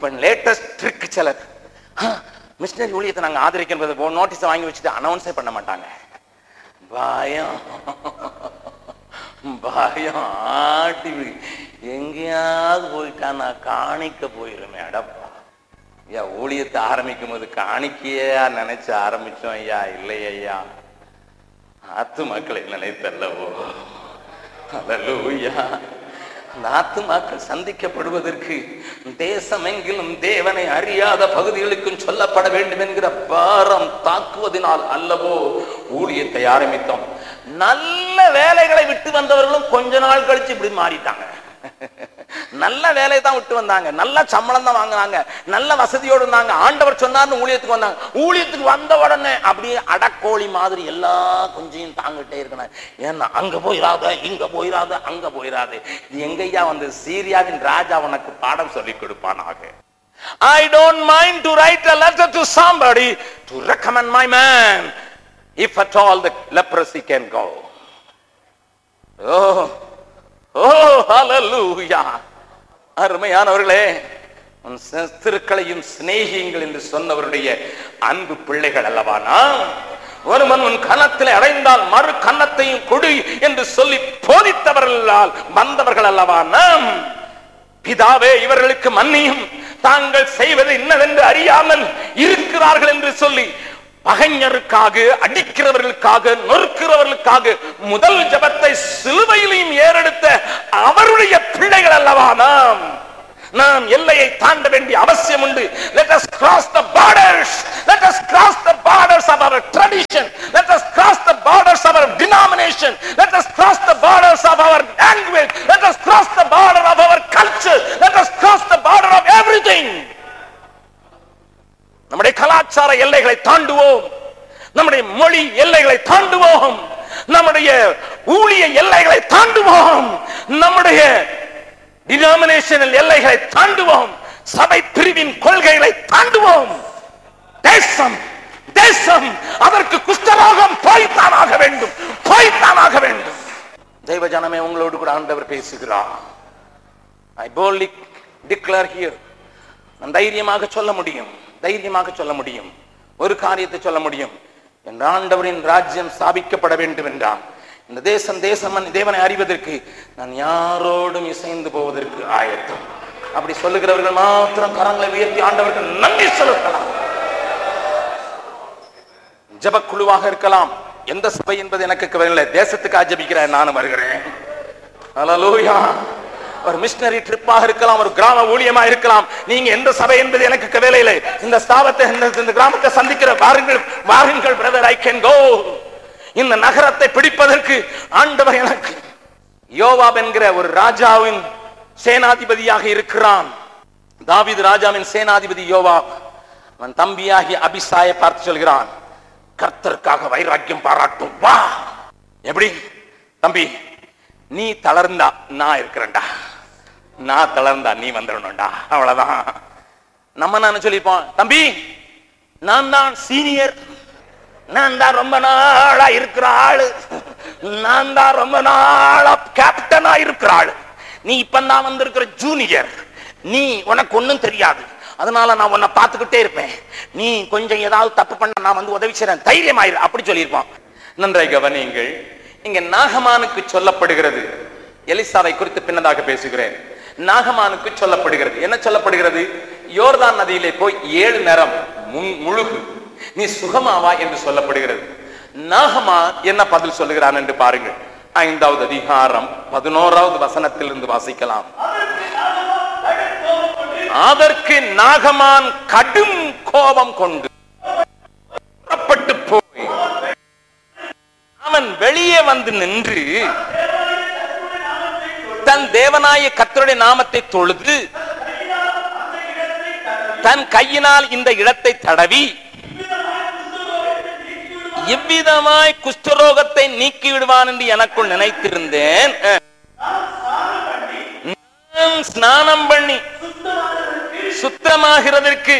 இப்ப latest trick சிலர் machinery ஊழியத்தை நாங்க ஆதரிக்கின்றது நோட்டீஸை வாங்கி வச்சுட்டு அனௌன்ஸே பண்ண மாட்டாங்க பயம் பயம் ஆட்டி விடு. எங்கேயாவது போயிட்டா நான் காணிக்க போயிருமே அடப்பா ஐயா ஊழியத்தை ஆரம்பிக்கும் போது காணிக்கையா நினைச்சு ஆரம்பிச்சோம் ஐயா இல்லை ஐயா ஆத்து மக்களை நினைத்தல்லவோ அல்லேலூயா அந்த ஆத்துமாக்கள் சந்திக்கப்படுவதற்கு தேசமெங்கிலும் தேவனை அறியாத பகுதிகளுக்கும் சொல்லப்பட வேண்டும் என்கிற பாரம் தாக்குவதனால் அல்லவோ ஊழியத்தை ஆரம்பித்தோம் நல்ல வேலைகளை விட்டு வந்தவர்களும் கொஞ்ச நாள் கழிச்சு இப்படி மாறிட்டாங்க நல்ல வேலையை தான் விட்டு வந்தாங்க நல்ல சம்பளம் தான் வாங்குனாங்க நல்ல வசதியோடு இருந்தாங்க ஆண்டவர் சொன்னார்னு ஊழியத்துக்கு வந்தாங்க ஊழியத்துக்கு வந்த உடனே அப்படியே அடக்கோழி மாதிரி எல்லா கொஞ்சையும் தாங்கிட்டே இருக்கணும் ஏன்னா அங்க போயிடாத இங்க போயிடாத அங்க போயிடாத இது எங்கய்யா வந்து சீரியாவின் ராஜா உனக்கு பாடம் சொல்லி கொடுப்பானாக I don't mind to write a letter to somebody to recommend my man if at all the leprosy can go. Oh, ஓ ஹalleluya அருமையானவர்களே உன் சத்துருக்களையும் சிநேகியுங்கள் என்று சொன்னவருடைய அன்பு பிள்ளைகள் அல்லவா நாம் ஒருவன் உன் கன்னத்தில் அடைந்தால் மறு கன்னத்தையும் கொடு என்று சொல்லி போதித்தவர்களால் வந்தவர்கள் அல்லவா நாம் பிதாவே இவர்களுக்கு மன்னியும் தாங்கள் செய்வது இன்னதென்று அறியாமல் இருக்கிறார்கள் என்று சொல்லி பகைஞருக்காக அடிக்கிறவர்களுக்காக நொறுக்கிறவர்களுக்காக முதல் ஜபத்தை சிலுவையிலையும் ஏறெடுத்த அவருடைய பிள்ளைகள் அல்லவா நாம் நாம் எல்லையை தாண்ட வேண்டிய அவசியம் உண்டு let us cross the borders let us cross the borders of our tradition let us cross the borders of our denomination let us cross the borders of our language let us cross the border of our culture let us cross the border of everything நம்முடைய கலாச்சார எல்லைகளை தாண்டுவோம் நம்முடைய மொழி எல்லைகளை தாண்டுவோம் நம்முடைய ஊழிய எல்லைகளை தாண்டுவோம் நம்முடைய டினாமினேஷனல் எல்லைகளை தாண்டுவோம் சபை பிரிவின் கொள்கைகளை தாண்டுவோம் தேசம் தேசம் அதற்கு குஷ்டரோகம் போய்த்தானாக வேண்டும் போய்த்தானாக வேண்டும் தெய்வ ஜனமே உங்களோடு கூட ஆண்டவர் பேசுகிறார் ஐ boldly declare here நான் தைரியமாக சொல்ல முடியும் தைரியமாக சொல்ல முடியும் ஒரு காரியத்தை சொல்ல முடியும் என் ஆண்டவரின் ராஜ்யம் ஸ்தாபிக்கப்பட வேண்டும் என்றால் இந்த தேசம் தேசம் தேவனை அறிவதற்கு நான் யாரோடும் இசைந்து போவதற்கு ஆயத்தம் அப்படி சொல்லுகிறவர்கள் மாத்திரம் கரங்களை உயர்த்தி ஆண்டவருக்கு நன்றி செலுத்தலாம் ஜபக்குழுவாக இருக்கலாம் எந்த சபை என்பது எனக்கு கவலை தேசத்துக்கு ஜபிக்கிறேன் நானும் வருகிறேன் ஹalleluya ஒரு மிஷனரி ட்ரிப்பாக இருக்கலாம் ஒரு கிராம ஊழியமா இருக்கலாம் நீங்க எந்த சபை என்பது எனக்கு கவலை இல்லை இந்த ஸ்தாபத்தை இந்த- இந்த கிராமத்தை சந்திக்கிற வாருங்கள் வாருங்கள் பிரதர் ஐ கேன் கோ இந்த நகரத்தை பிடிப்பதற்கு ஆண்டவர் எனக்கு யோவாப் என்கிற ஒரு ராஜாவின் சேனாதிபதியாக இருக்கிறான் தாவீது ராஜாவின் சேனாதிபதி யோவாப் அவன் தம்பியாகி அபிசாயை பார்த்து சொல்கிறான் கர்த்தருக்காக வைராக்கியம் பாராட்டும் வா எப்படி தம்பி நீ தளர்ந்தா நான் இருக்கிறேன்டா நான் தளர்ந்தா நீ வந்துடணும்டா அவ்வளவுதான் நம்ம நான் சொல்லிப்போம் தம்பி நான் தான் சீனியர் நான் தான் ரொம்ப நாளா இருக்கிற ஆளு நான் தான் ரொம்ப நாளா கேப்டனா இருக்கிற ஆளு நீ இப்ப நான் வந்திருக்கிற ஜூனியர் நீ உனக்கு ஒண்ணும் தெரியாது அதனால நான் உன்னை பார்த்துக்கிட்டே இருப்பேன் நீ கொஞ்சம் ஏதாவது தப்பு பண்ண நான் வந்து உதவி செய்றேன் தைரியமாயிரு அப்படி சொல்லியிருப்பான் நன்றாய் கவனியுங்கள் இங்க நாகமானுக்கு சொல்லப்படுகிறது எலிசாவை குறித்து பின்னதாக பேசுகிறேன் நாகமானுக்கு சொல்லப்படுகிறது என்ன சொல்லப்படுகிறது யோர்தான் நதியிலே போய் ஏழு நேரம் முன்- முழுகு நீ சுகமாவா என்று சொல்லப்படுகிறது நாகமா என்ன பதில் சொல்லுகிறான் என்று பாருங்கள் ஐந்தாவது அதிகாரம் பதினோராவது வசனத்திலிருந்து வாசிக்கலாம் அதற்கு நாகமான் கடும் கோபம் கொண்டு புறப்பட்டு போய் அவன் வெளியே வந்து நின்று தன் தேவனாய கர்த்தருடைய நாமத்தை தொழுது தன் கையினால் இந்த இடத்தை தடவி இவ்விதமாய் குஷ்டரோகத்தை நீக்கி விடுவான் என்று எனக்குள் நினைத்திருந்தேன் நான் ஸ்நானம் பண்ணி சுத்தமாகிறதற்கு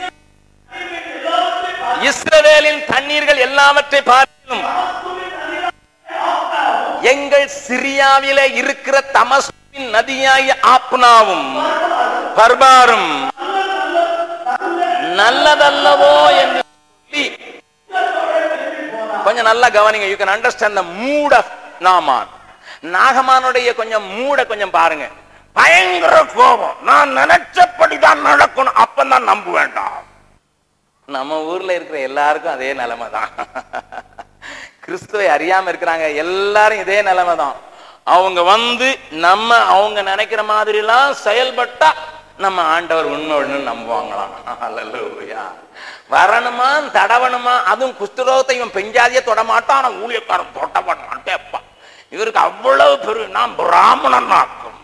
இஸ்ரவேலின் தண்ணீர்கள் எல்லாவற்றை பார்த்திலும் எங்கள் சிரியாவிலே இருக்கிற தமஸ்வின் நதியாய ஆப்னாவும் பர்பாரும் நல்லதல்லவோ என்று சொல்லி கொஞ்சம் நல்லா கவனிங்க you can understand the mood of நாமான் நாகமானுடைய கொஞ்சம் மூட கொஞ்சம் பாருங்க பயங்கர கோபம் நான் நினைச்சபடிதான் நடக்கணும் அப்பதான் நம்ப வேண்டாம் நம்ம ஊர்ல இருக்கிற எல்லாருக்கும் அதே நிலைமை தான் கிறிஸ்துவை அறியாம இருக்கிறாங்க எல்லாரும் இதே நிலைமை தான் அவங்க வந்து நம்ம அவங்க நினைக்கிற மாதிரி எல்லாம் செயல்பட்டா நம்ம ஆண்டவர் உண்மை நம்புவாங்களாம் அல்லேலூயா வரணுமா தடவணுமா அதுவும் குஷ்டரோகத்தை இவன் பெஞ்சாதியே தொடமாட்டான் ஆனா ஊழியக்காரன் தொட்ட மாட்டேப்பா இவருக்கு அவ்வளவு பெரு நான் பிராமணன் ஆக்கும்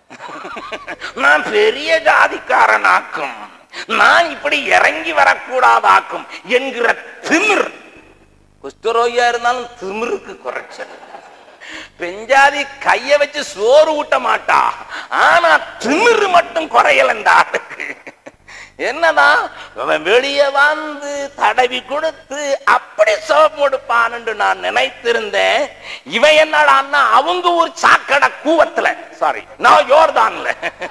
நான் பெரிய ஜாதிக்காரனாக்கும் நான் இப்படி இறங்கி வரக்கூடாதாக்கும் என்கிற திமிர் குஷ்டரோகியா இருந்தாலும் திமிருக்கு குறைச்சல் பெஞ்சாதி கைய வச்சு சோறு ஊட்ட மாட்டா ஆனா திமிரு மட்டும் குறையல இந்த ஆளுக்கு என்னதான் அவன் வெளியே வந்து தடவி கொடுத்து அப்படி சோப்பு கொடுப்பான்னு நான் நினைத்திருந்தேன் இவன் என்னடான்னா அவங்க ஒரு சாக்கடை கூவத்துல சாரி நான் யோர்தான்ல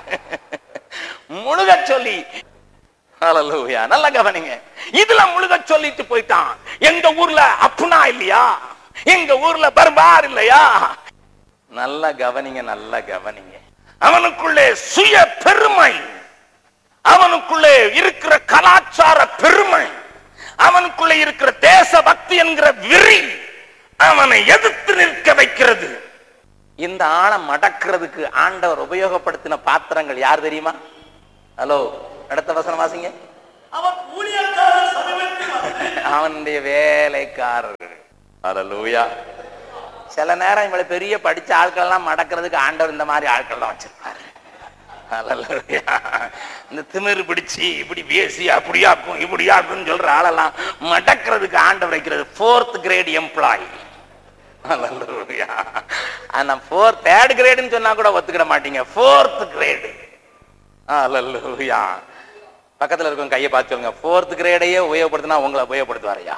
முழுக சொல்லி ஹalleluya நல்லா கவனிங்க இதுல முழுக சொல்லிட்டு போயிட்டான் எங்க ஊர்ல அப்புனா இல்லையா எங்க ஊர்ல பர்பார் இல்லையா நல்லா கவனிங்க நல்லா கவனிங்க அவனுக்குள்ளே சுய பெருமை அவனுக்குள்ளே இருக்கிற கலாச்சார பெருமை அவனுக்குள்ளே இருக்கிற தேச பக்தி என்கிற விரி அவனை எதிர்த்து நிற்க வைக்கிறது இந்த ஆளை மடக்கிறதுக்கு ஆண்டவர் உபயோகப்படுத்தின பாத்திரங்கள் யார் தெரியுமா ஹலோ அடுத்த வசனம் வாசிங்க அவன் ஊழியக்காரர் சமீபத்தில் வந்து அவனுடைய வேலைக்காரர்கள் ஹalleluya சில நேரம் இவளை பெரிய படிச்ச ஆட்கள் எல்லாம் மடக்கிறதுக்கு ஆண்டவர் இந்த மாதிரி ஆட்கள் தான் வச்சிருப்பாரு ஹalleluya இந்த திமிரு பிடிச்சு இப்படி பேசி அப்படியாக்கும் இப்படியாக்கும் சொல்ற ஆளெல்லாம் மடக்கிறதுக்கு ஆண்டவர் வைக்கிறது ஃபோர்த் கிரேட் எம்ப்ளாயி ஹalleluya ஆனா ஃபோர்த் தேர்ட் கிரேடுன்னு சொன்னா கூட ஒத்துக்கிட மாட்டீங்க ஃபோர்த் கிரேடு ஹalleluya பக்கத்துல இருக்கவங்க கையை பார்த்து சொல்லுங்க ஃபோர்த் கிரேடையே உபயோகப்படுத்தினா உங்களை உபயோகப்படுத்துவாரையா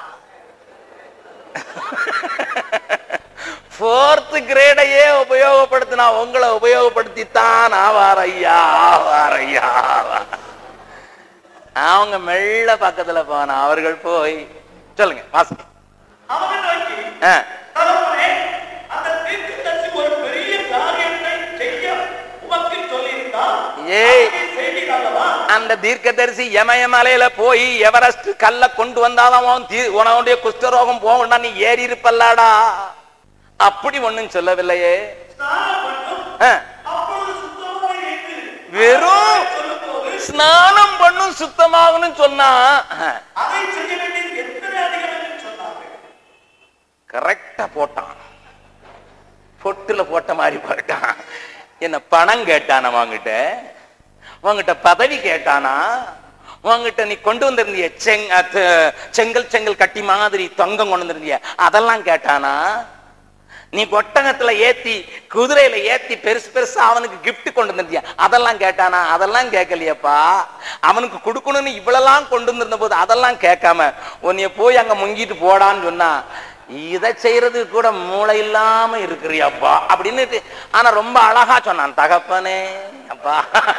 ஃபோர்த் கிரேடையே உபயோகப்படுத்தினா உங்களை உபயோகப்படுத்தித்தான் ஆவார் ஐயா ஆவார் ஐயா ஆவார். அவங்க மெல்ல பக்கத்துல போன அவர்கள் போய் சொல்லுங்க வாசி அவனை நோக்கி ஆ, தகப்பனே அந்த தீர்க்கதரிசி ஒரு பெரிய காரியத்தை செய்ய உமக்கு சொல்லியிருந்தால் ஏய். அதை செய்வீர் அல்லவா அந்த தீர்க்கதரிசி யமயமலையில போய் எவரெஸ்ட் கல்ல கொண்டு வந்தாதான் அவன் தீ- உனவுடைய குஷ்டரோகம் போகண்டா நீ ஏறி இருப்பல்லாடா அப்படி ஒண்ணும் சொல்லவில்லையே ஸ்நானம் பண்ணும் ஆ, அப்பொழுது சுத்தமாக இருக்கு வெறும் சொல்லும்போது ஸ்நானம் பண்ணும் சுத்தமாகணும் சொன்னா அதை செய்ய வேண்டியது எத்தனை அதிகம் என்று சொன்னார்கள் கரெக்டா போட்டான் பொட்டுல போட்ட மாதிரி போட்டான் என்ன பணம் கேட்டானா வாங்கிட்ட உங்ககிட்ட பதவி கேட்டானா உங்ககிட்ட நீ கொண்டு வந்திருந்திய செங் அது, செங்கல் செங்கல் கட்டி மாதிரி தங்கம் கொண்டு வந்திருந்திய அதெல்லாம் கேட்டானா நீ ஒட்டகத்துல ஏத்தி குதிரையில ஏத்தி பெருசு பெருசா அவனுக்கு gift கொண்டு வந்திருந்திய அதெல்லாம் கேட்டானா அதெல்லாம் கேட்கலையப்பா அவனுக்கு கொடுக்கணும்னு இவ்வளெல்லாம் கொண்டு வந்திருந்த போது அதெல்லாம் கேட்காம உன்னைய போய் அங்க முங்கிட்டு போடான்னு சொன்னா இதை செய்யறதுக்கு கூட மூளை இல்லாம இருக்கிறியப்பா அப்படின்னு ஆனா ரொம்ப அழகா சொன்னான் தகப்பனே அப்பா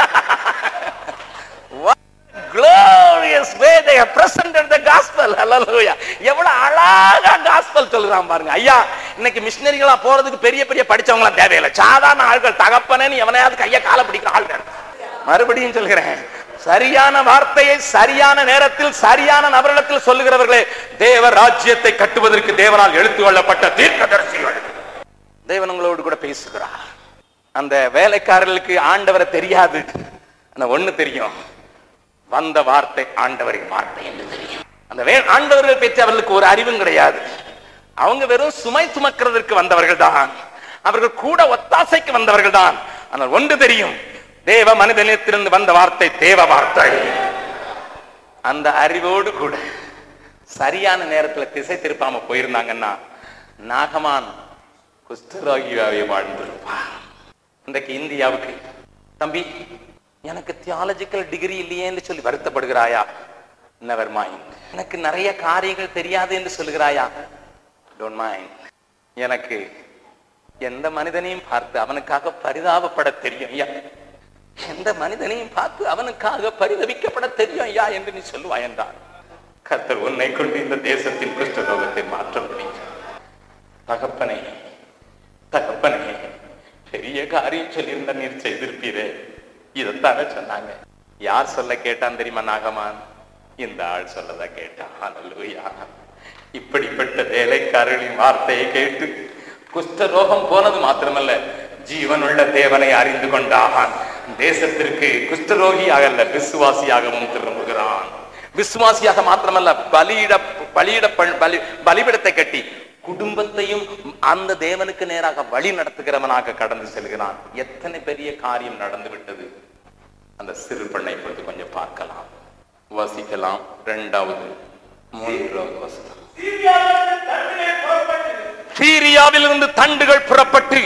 What glorious way they have presented the gospel hallelujah எவ்வளவு அழகா gospel சொல்றான் பாருங்க ஐயா இன்னைக்கு மிஷினரிகளா போறதுக்கு பெரிய பெரிய படிச்சவங்க எல்லாம் தேவையில்லை சாதாரண ஆட்கள் தகப்பனேன்னு எவனையாவது கைய கால பிடிக்கிற ஆள் வேணும். மறுபடியும் சொல்கிறேன் சரியான வார்த்தையை சரியான நேரத்தில் சரியான நபரிடத்தில் சொல்லுகிறவர்களே தேவ ராஜ்யத்தை கட்டுவதற்கு தேவனால் எடுத்து கொள்ளப்பட்ட தீர்க்கதரிசிகள் தேவன் உங்களோடு கூட பேசுகிறார் அந்த வேலைக்காரர்களுக்கு ஆண்டவரை தெரியாது ஆனா ஒண்ணு தெரியும் வந்த வார்த்தை ஆண்டவரின் வார்த்தை என்று தெரியும் அந்த வே ஆண்டவர்கள் பற்றி அவர்களுக்கு ஒரு அறிவும் கிடையாது அவங்க வெறும் சுமை சுமக்கிறதற்கு வந்தவர்கள் தான் அவர்கள் கூட ஒத்தாசைக்கு வந்தவர்கள் தான் ஆனால் ஒன்று தெரியும் தேவ மனிதனிடத்திலிருந்து வந்த வார்த்தை தேவ வார்த்தை அந்த அறிவோடு கூட சரியான நேரத்துல திசை திருப்பாம போயிருந்தாங்கன்னா நாகமான் குஷ்டரோகியாவே வாழ்ந்திருப்பான் இன்றைக்கு இந்தியாவுக்கு தம்பி எனக்கு தியாலஜிக்கல் டிகிரி இல்லையேன்னு சொல்லி வருத்தப்படுகிறாயா நெவர் மைண்ட் எனக்கு நிறைய காரியங்கள் தெரியாது என்று சொல்லுகிறாயா டோன்ட் மைண்ட் எனக்கு எந்த மனிதனையும் பார்த்து அவனுக்காக பரிதாபப்பட தெரியும் ஐயா எந்த மனிதனையும் பார்த்து அவனுக்காக பரிதவிக்கப்பட தெரியும் ஐயா என்று நீ சொல்லுவாய் என்றார் கர்த்தர் உன்னை கொண்டு இந்த தேசத்தின் குஷ்டரோகத்தை மாற்ற முடியும் தகப்பனே தகப்பனே பெரிய காரியம் சொல்லியிருந்த நீர் செய்திருப்பீரே இதைத்தானே சொன்னாங்க யார் சொல்ல கேட்டான் தெரியுமா நாகமான் இந்த ஆள் சொல்லதான் கேட்டான் அல்லூயா இப்படிப்பட்ட வேலைக்காரர்களின் வார்த்தையை கேட்டு குஷ்டரோகம் போனது மாத்திரமல்ல ஜீவனுள்ள தேவனை அறிந்து கொண்டான் தேசத்திற்கு குஷ்டரோகியாக அல்ல விசுவாசியாகவும் திரும்புகிறான் விசுவாசியாக மாத்திரமல்ல பலியிட பலியிட ப- பலி பலிபிடத்தை கட்டி குடும்பத்தையும் அந்த தேவனுக்கு நேராக வழி நடத்துகிறவனாக கடந்து செல்கிறான் எத்தனை பெரிய காரியம் நடந்து விட்டது அந்த சிறு பெண்ணை பொறுத்து கொஞ்சம் பார்க்கலாம் வசிக்கலாம் இரண்டாவது மூன்றாவது வசனம் சீரியாவிலிருந்து தன்னிலே புறப்பட்டு சீரியாவிலிருந்து தண்டுகள் புறப்பட்டு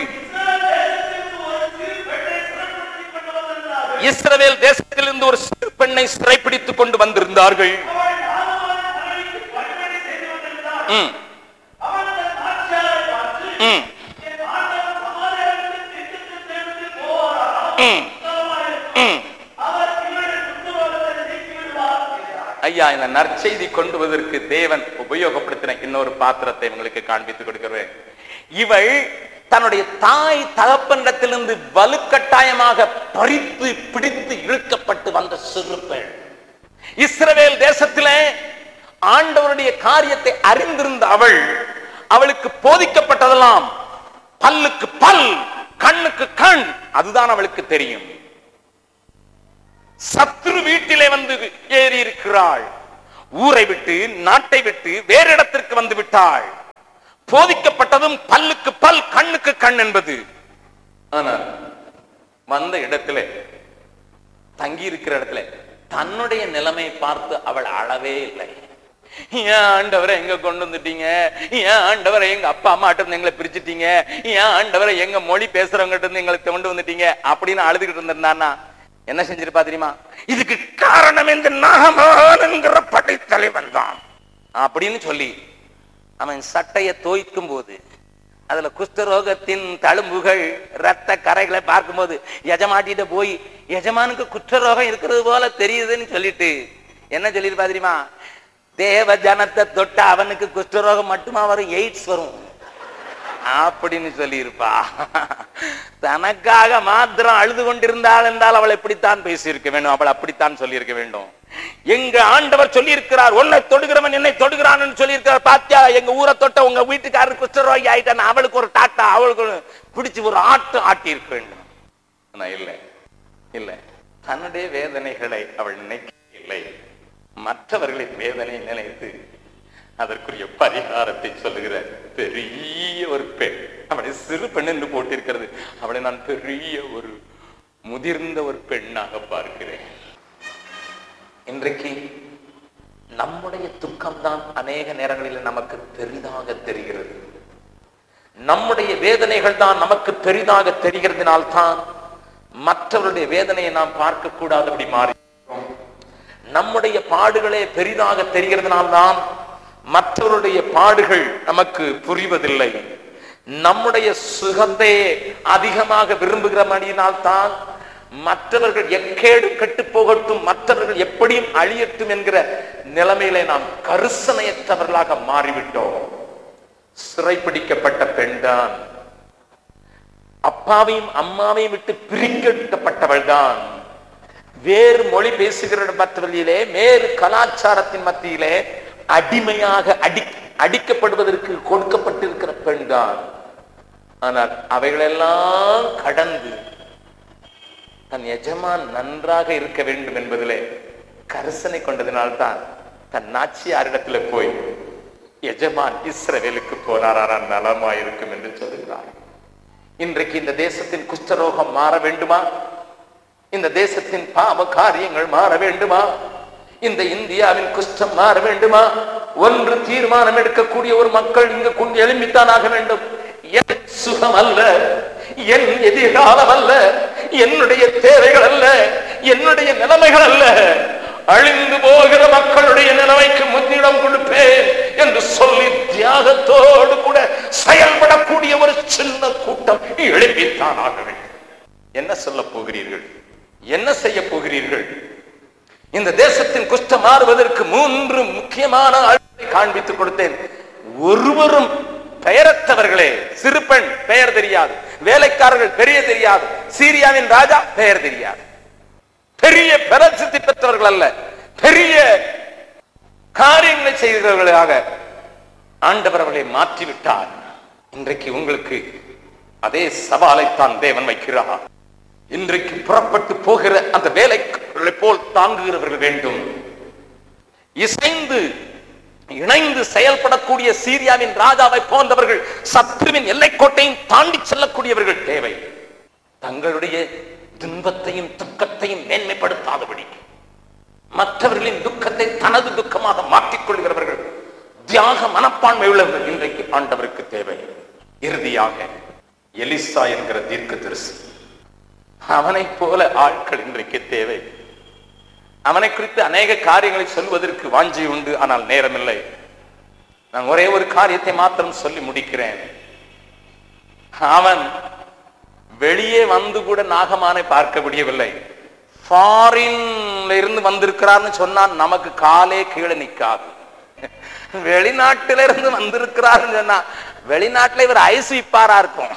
இஸ்ரவேல் தேசத்திலிருந்து ஒரு சிறு பெண்ணை சிறைப்பிடித்துக் கொண்டு வந்திருந்தார்கள். இஸ்ரவேல் தேசத்திலிருந்து ஒரு சிறு பெண்ணை சிறைப்பிடித்துக் கொண்டு வந்திருந்தார்கள் அவள் நாகமானின் மனைவிக்கு பணிவிடை செய்து கொண்டிருந்தாள். ம், அவள் தன் ஆட்சியாளரை பார்த்து, ம், என் ஆண்டவன் சமாரியாவிலிருந்து தீர்க்கதரிசி தேவனுக்கு போவாராம். ம், ம். அவர் இவருடைய குற்றவாளிகளை நீக்கி விடுவார் என்றார். ஐயா இந்த நற்செய்தி கொண்டு வருவதற்கு தேவன் உபயோகப்படுத்தின இன்னொரு பாத்திரத்தை உங்களுக்கு காண்பித்துக் கொடுக்கிறேன் இவள் தன்னுடைய தாய் தகப்பனிடத்திலிருந்து வலுக்கட்டாயமாக பறித்து பிடித்து இழுக்கப்பட்டு வந்த சிறு பெண் இஸ்ரவேல் தேசத்திலே ஆண்டவருடைய காரியத்தை அறிந்திருந்த அவள் அவளுக்கு போதிக்கப்பட்டதெல்லாம் பல்லுக்கு பல் கண்ணுக்கு கண் அதுதான் அவளுக்கு தெரியும் சத்ரு வீட்டிலே வந்து ஏறி இருக்கிறாள் ஊரை விட்டு நாட்டை விட்டு வேறு இடத்திற்கு வந்து விட்டாள் போதிக்கப்பட்டதும் பல்லுக்கு பல் கண்ணுக்கு கண் என்பது ஆனால் வந்த இடத்திலே தங்கி இருக்கிற இடத்துல தன்னுடைய நிலைமையை பார்த்து அவள் அழவே இல்லை ஏன் ஆண்டவரை எங்க கொண்டு வந்துட்டீங்க ஏன் ஆண்டவரை எங்க அப்பா அம்மாட்ட இருந்து எங்களை பிரிச்சுட்டீங்க ஏன் ஆண்டவரை எங்க மொழி பேசுறவங்க இருந்து எங்களை கொண்டு வந்துட்டீங்க அப்படின்னு அழுதுகிட்டு இருந்திருந்தானா என்ன செஞ்சிருப்பா தெரியுமா இதுக்கு காரணம் இந்த நாகமான் என்கிற படைத்தலைவன் தான் அப்படின்னு சொல்லி அவன் சட்டையை தோய்க்கும் போது அதுல குஷ்டரோகத்தின் தழும்புகள் ரத்த கரைகளை பார்க்கும்போது எஜமாட்டிட்ட போய் எஜமானுக்கு குஷ்டரோகம் இருக்கிறது போல தெரியுதுன்னு சொல்லிட்டு என்ன சொல்லிருப்பா தெரியுமா தேவ ஜனத்தை தொட்ட அவனுக்கு குஷ்டரோகம் மட்டுமா வரும் எய்ட்ஸ் வரும் அப்படின்னு சொல்லியிருப்பா தனக்காக மாத்திரம் அழுது கொண்டிருந்தாள் என்றால் அவள் எப்படித்தான் பேசியிருக்க வேண்டும் அவள் அப்படித்தான் சொல்லியிருக்க வேண்டும் எங்க ஆண்டவர் சொல்லியிருக்கிறார் உன்னை தொடுகிறவன் என்னை தொடுகிறான் சொல்லியிருக்கிறார் பாத்தியா எங்க ஊரை தொட்ட உங்க வீட்டுக்காரர் குஷ்டரோகி ஆயிட்டான் அவளுக்கு ஒரு டாட்டா அவளுக்கு ஒரு பிடிச்சு ஒரு ஆட்டம் ஆட்டி இருக்க வேண்டும் ஆனா இல்லை இல்லை தன்னுடைய வேதனைகளை அவள் நினைக்கவில்லை மற்றவர்களின் வேதனையை நினைத்து அதற்குரிய பரிகாரத்தை சொல்லுகிற பெரிய ஒரு பெண் அவளை சிறு பெண் என்று போட்டிருக்கிறது அவளை நான் பெரிய ஒரு முதிர்ந்த ஒரு பெண்ணாக பார்க்கிறேன் இன்றைக்கு நம்முடைய துக்கம்தான் அநேக நேரங்களில் நமக்கு பெரிதாக தெரிகிறது நம்முடைய வேதனைகள் தான் நமக்கு பெரிதாக தெரிகிறதுனால் தான் மற்றவருடைய வேதனையை நாம் பார்க்க கூடாதபடி மாறி இருக்கிறோம். நம்முடைய பாடுகளே பெரிதாக தெரிகிறதுனால்தான் மற்றவருடைய பாடுகள் நமக்கு புரிவதில்லை நம்முடைய சுகத்தை அதிகமாக விரும்புகிறபடியினால் தான் மற்றவர்கள் எக்கேடு கெட்டு போகட்டும் மற்றவர்கள் எப்படியும் அழியட்டும் என்கிற நிலைமையிலே நாம் கருசனையற்றவர்களாக மாறிவிட்டோம் சிறைப்பிடிக்கப்பட்ட பெண்தான் அப்பாவையும் அம்மாவையும் விட்டு பிரிக்கப்பட்டவள் தான் வேறு மொழி பேசுகிற மற்றவர்களிலே வேறு கலாச்சாரத்தின் மத்தியிலே அடிமையாக அடி அடிக்கப்படுவதற்கு கொடுக்கப்பட்டிருக்கிற பெண்தான் ஆனால் அவைகளெல்லாம் கடந்து தன் எஜமான் நன்றாக இருக்க வேண்டும் என்பதிலே கரிசனை கொண்டதினால்தான் தன் நாச்சியாரிடத்துல போய் எஜமான் இஸ்ரவேலுக்கு போனாரா நலமாயிருக்கும் என்று சொல்கிறார் இன்றைக்கு இந்த தேசத்தின் குஷ்டரோகம் மாற வேண்டுமா இந்த தேசத்தின் பாவ காரியங்கள் மாற வேண்டுமா இந்த இந்தியாவின் குஷ்டம் மாற வேண்டுமா ஒன்று தீர்மானம் எடுக்கக்கூடிய ஒரு மக்கள் இங்கு கொண்டு எழும்பித்தான் ஆக வேண்டும் என் சுகம் அல்ல என் எதிர்காலம் அல்ல என்னுடைய தேவைகள் அல்ல என்னுடைய நிலைமைகள் அல்ல அழிந்து போகிற மக்களுடைய நிலைமைக்கு முன்னிடம் கொடுப்பேன் என்று சொல்லி தியாகத்தோடு கூட செயல்படக்கூடிய ஒரு சின்ன கூட்டம் எழுப்பித்தான் ஆக வேண்டும் என்ன சொல்ல போகிறீர்கள் என்ன செய்ய போகிறீர்கள் இந்த தேசத்தின் குஷ்டம் மாறுவதற்கு மூன்று முக்கியமான ஆளுமை காண்பித்துக் கொடுத்தேன் ஒருவரும் பெயரற்றவர்களே சிறு பெண் பெயர் தெரியாது வேலைக்காரர்கள் பெரிய தெரியாது சீரியாவின் ராஜா பெயர் தெரியாது பெரிய பிரசித்தி பெற்றவர்கள் அல்ல பெரிய காரியங்களை செய்கிறவர்களாக ஆண்டவர் அவர்களை மாற்றிவிட்டார் இன்றைக்கு உங்களுக்கு அதே சவாலைத்தான் தேவன் வைக்கிறார் இன்றைக்கு புறப்பட்டு போகிற அந்த வேலைக்காரர்களை போல் தாங்குகிறவர்கள் வேண்டும் இசைந்து இணைந்து செயல்படக்கூடிய சீரியாவின் ராஜாவை போன்றவர்கள் சத்ருவின் எல்லைக்கோட்டையும் தாண்டி செல்லக்கூடியவர்கள் தேவை தங்களுடைய துன்பத்தையும் துக்கத்தையும் மேன்மைப்படுத்தாதபடி மற்றவர்களின் துக்கத்தை தனது துக்கமாக மாற்றிக் கொள்கிறவர்கள் தியாக மனப்பான்மை உள்ளவர்கள் இன்றைக்கு ஆண்டவருக்கு தேவை இறுதியாக எலிசா என்கிற தீர்க்க தரிசி அவனை போல ஆட்கள் இன்றைக்கு தேவை அவனை குறித்து அநேக காரியங்களை சொல்வதற்கு வாஞ்சி உண்டு ஆனால் நேரமில்லை நான் ஒரே ஒரு காரியத்தை மாத்திரம் சொல்லி முடிக்கிறேன் அவன் வெளியே வந்து கூட நாகமானை பார்க்க முடியவில்லை ஃபாரின்ல இருந்து வந்திருக்கிறார்னு சொன்னா நமக்கு காலே கீழே நிக்காது வெளிநாட்டில இருந்து வந்திருக்கிறாருன்னு சொன்னா வெளிநாட்டுல இவர் ஐஸ் விப்பாரா இருக்கும்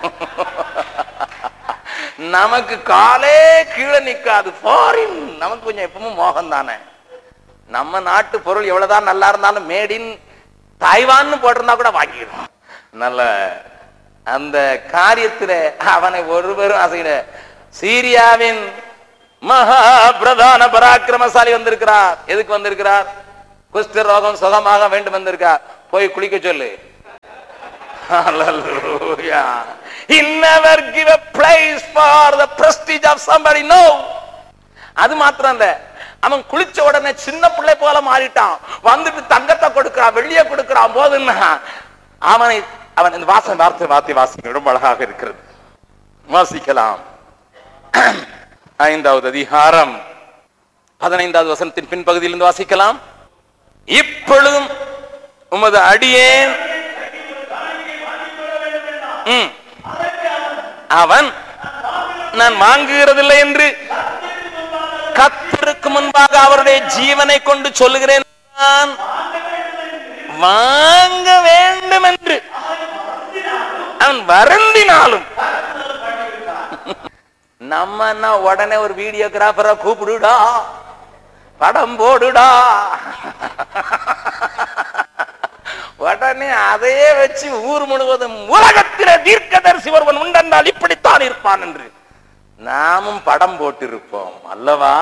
நமக்கு காலே கீழே நிக்காது ஃபாரின் நமக்கு கொஞ்சம் எப்பவும் மோகம் தானே நம்ம நாட்டு பொருள் எவ்வளவுதான் நல்லா இருந்தாலும் மேடின் தாய்வான்னு போட்டிருந்தா கூட வாங்கிடும் நல்ல அந்த காரியத்துல அவனை ஒருவரும் அசையிட சீரியாவின் மகா பிரதான பராக்கிரமசாலி வந்திருக்கிறார் எதுக்கு வந்திருக்கிறார் குஷ்ட ரோகம் சுகமாக வேண்டும் வந்திருக்கார் போய் குளிக்க சொல்லு Hallelujah. He never give a place for the prestige of somebody. No. அது மாத்திரம் இல்ல அவன் குளிச்ச உடனே சின்ன பிள்ளை போல மாறிட்டான் வந்துட்டு தங்கத்தை கொடுக்கிறான் வெள்ளிய கொடுக்கிறான் போதுன்னா அவனை அவன் இந்த வாசம் வார்த்தை வார்த்தை வாசிக்க ரொம்ப அழகாக இருக்கிறது வாசிக்கலாம் ஐந்தாவது அதிகாரம் பதினைந்தாவது வசனத்தின் பின்பகுதியிலிருந்து வாசிக்கலாம் இப்பொழுதும் உமது அடியேன் ம். அவன் நான் வாங்குகிறதில்லை என்று கத்தருக்கு முன்பாக அவருடைய ஜீவனை கொண்டு சொல்லுகிறேன் நான் வாங்க வேண்டும் என்று அவன் வருந்தினாலும் நம்ம என்ன உடனே ஒரு வீடியோகிராஃபரை கூப்பிடுடா படம் போடுடா உடனே அதையே வச்சு ஊர் முழுவதும் உலகத்திலே தீர்க்கதரிசி ஒருவன் உண்டென்றால் இப்படித்தான் இருப்பான் என்று நாமும் படம் போட்டிருப்போம் அல்லவா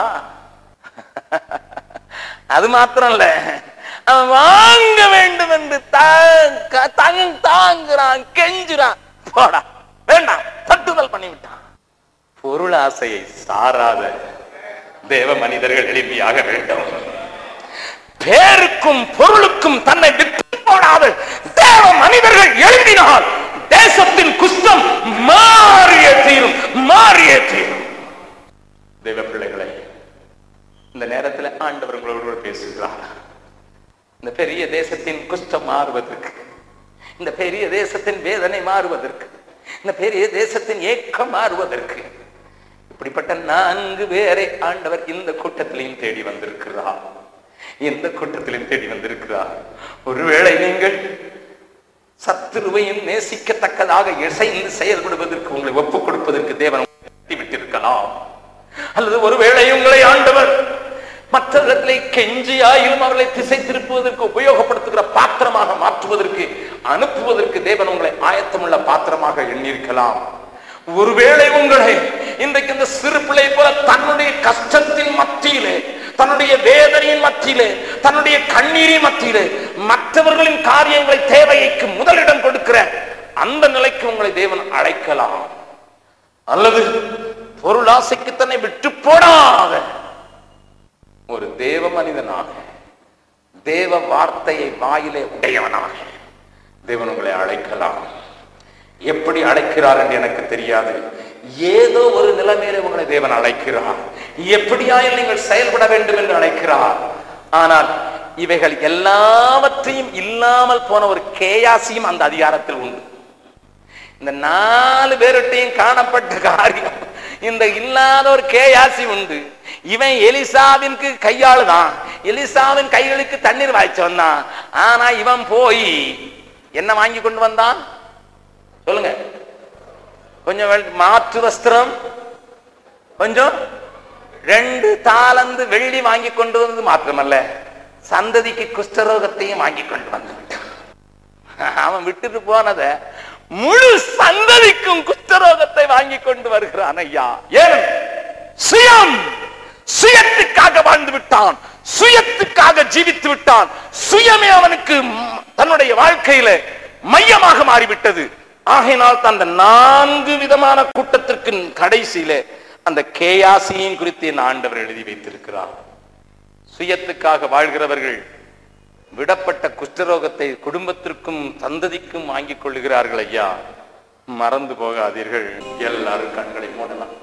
அது மாத்திரம் இல்ல அவன் வாங்க வேண்டும் என்று தாங்க- தங் தாங்குறான் கெஞ்சுறான் போடா வேண்டாம் தட்டுதல் பண்ணிவிட்டான் பொருள் ஆசையை சாராத தேவ மனிதர்கள் எளிமையாக வேண்டும் பேருக்கும் பொருளுக்கும் தன்னை விட்டு போடாத தேவ மனிதர்கள் எழுதினால் தேசத்தின் குஷ்டம் மாறிய தீரும் மாறிய தீரும் தேவ பிள்ளைகளை இந்த நேரத்தில் ஆண்டவர் உங்களோடு கூட பேசுகிறார் இந்த பெரிய தேசத்தின் குஷ்டம் மாறுவதற்கு இந்த பெரிய தேசத்தின் வேதனை மாறுவதற்கு இந்த பெரிய தேசத்தின் ஏக்கம் மாறுவதற்கு இப்படிப்பட்ட நான்கு பேரை ஆண்டவர் இந்த கூட்டத்திலையும் தேடி வந்திருக்கிறார் இந்த கூட்டத்திலையும் தேடி வந்திருக்கிறார் ஒருவேளை நீங்கள் சத்துருவையும் நேசிக்கத்தக்கதாக இசைந்து செயல்படுவதற்கு உங்களை ஒப்புக் கொடுப்பதற்கு தேவன் உங்களை தட்டி விட்டிருக்கலாம் அல்லது ஒருவேளை உங்களை ஆண்டவர் மற்றவர்களை கெஞ்சியாயிலும் அவர்களை திசை திருப்புவதற்கு உபயோகப்படுத்துகிற பாத்திரமாக மாற்றுவதற்கு அனுப்புவதற்கு தேவன் உங்களை ஆயத்தமுள்ள பாத்திரமாக எண்ணியிருக்கலாம் ஒருவேளை உங்களை இன்றைக்கு இந்த சிறு பிள்ளை போல தன்னுடைய கஷ்டத்தின் மத்தியிலே தன்னுடைய வேதனையின் மத்தியிலே தன்னுடைய கண்ணீரின் மத்தியிலே மற்றவர்களின் காரியங்களை தேவைக்கு முதலிடம் கொடுக்கிற அந்த நிலைக்கு உங்களை தேவன் அழைக்கலாம் அல்லது பொருளாசைக்கு தன்னை விட்டு போடாத ஒரு தேவ மனிதனாக தேவ வார்த்தையை வாயிலே உடையவனாக தேவன் உங்களை அழைக்கலாம் எப்படி அழைக்கிறார் என்று எனக்கு தெரியாது ஏதோ ஒரு நிலைமையில உங்களை தேவன் அழைக்கிறார் எப்படியாயும் நீங்கள் செயல்பட வேண்டும் என்று அழைக்கிறார் ஆனால் இவைகள் எல்லாவற்றையும் இல்லாமல் போன ஒரு கேயாசியும் அந்த அதிகாரத்தில் உண்டு இந்த நாலு பேருட்டையும் காணப்பட்ட காரியம் இந்த இல்லாத ஒரு கேயாசி உண்டு இவன் எலிசாவிற்கு கையாளு தான் எலிசாவின் கைகளுக்கு தண்ணீர் வாய்ச்சவன் தான் ஆனா இவன் போய் என்ன வாங்கி கொண்டு வந்தான் சொல்லுங்க கொஞ்சம் வெள்- மாற்று வஸ்திரம் கொஞ்சம் ரெண்டு தாளந்து வெள்ளி வாங்கி கொண்டு வந்தது மாத்திரமல்ல சந்ததிக்கு குஷ்டரோகத்தையும் வாங்கி கொண்டு வந்து விட்டான் அவன் விட்டுட்டு போனத முழு சந்ததிக்கும் குஷ்டரோகத்தை வாங்கி கொண்டு வருகிறான் ஐயா ஏன் சுயம் சுயத்துக்காக வாழ்ந்து விட்டான் சுயத்துக்காக ஜீவித்து விட்டான் சுயமே அவனுக்கு ம், தன்னுடைய வாழ்க்கையில மையமாக மாறிவிட்டது ஆகையினால் தான் அந்த நான்கு விதமான கூட்டத்திற்கு கடைசியில அந்த கேயாசியின் குறித்து என் ஆண்டவர் எழுதி வைத்திருக்கிறார் சுயத்துக்காக வாழ்கிறவர்கள் விடப்பட்ட குஷ்டரோகத்தை குடும்பத்திற்கும் சந்ததிக்கும் வாங்கிக் கொள்ளுகிறார்கள் ஐயா மறந்து போகாதீர்கள் எல்லாரும் கண்களை மூடலாம்